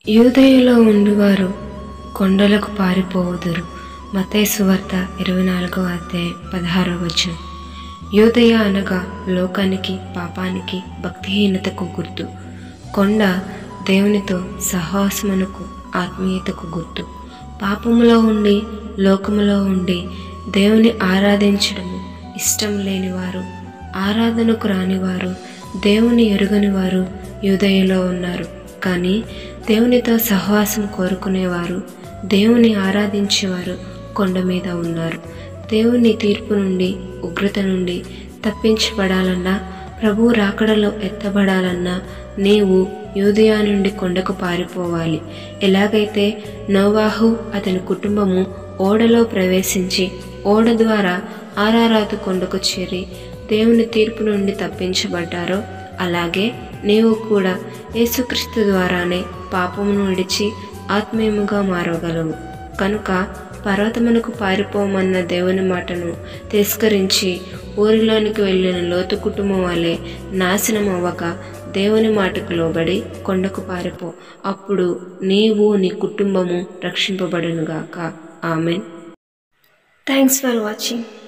యూదయలో ఉండువారు కొండలకు పారిపోవుదురు మత్తయి సువార్త ఇరవై నాలుగవ అధ్యాయం పదహారవ వచనం యూదయ అనగా లోకానికి పాపానికి భక్తిహీనతకు గుర్తు కొండ దేవునితో సహవాసమునకు ఆత్మీయతకు గుర్తు పాపములో ఉండి లోకములో ఉండి దేవుని ఆరాధించడము ఇష్టం లేనివారు ఆరాధనకు రానివారు దేవుని ఎరుగని వారు యూదయలో ఉన్నారు కానీ దేవునితో సహవాసం కోరుకునేవారు దేవుని ఆరాధించేవారు కొండ మీద ఉన్నారు దేవుని తీర్పు నుండి ఉగ్రత నుండి తప్పించబడాలన్నా ప్రభు రాకడలో ఎత్తబడాలన్నా నీవు యూదయా నుండి కొండకు పారిపోవాలి ఎలాగైతే నోవాహు అతని కుటుంబము ఓడలో ప్రవేశించి ఓడ ద్వారా ఆరారాతు కొండకు చేరి దేవుని తీర్పు నుండి తప్పించబడ్డారో అలాగే నీవు కూడా యేసుక్రీస్తు ద్వారానే పాపమును విడిచి ఆత్మీయముగా మారగలవు కనుక పర్వతమునకు పారిపోమన్న దేవుని మాటను తిరస్కరించి ఊరిలోనికి వెళ్ళిన లోతు కుటుంబం వలె నాశనం అవ్వక దేవుని మాటకు లోబడి కొండకు పారిపో అప్పుడు నీవు నీ కుటుంబము రక్షింపబడునుగాక ఆమెన్ థ్యాంక్స్ ఫర్ వాచింగ్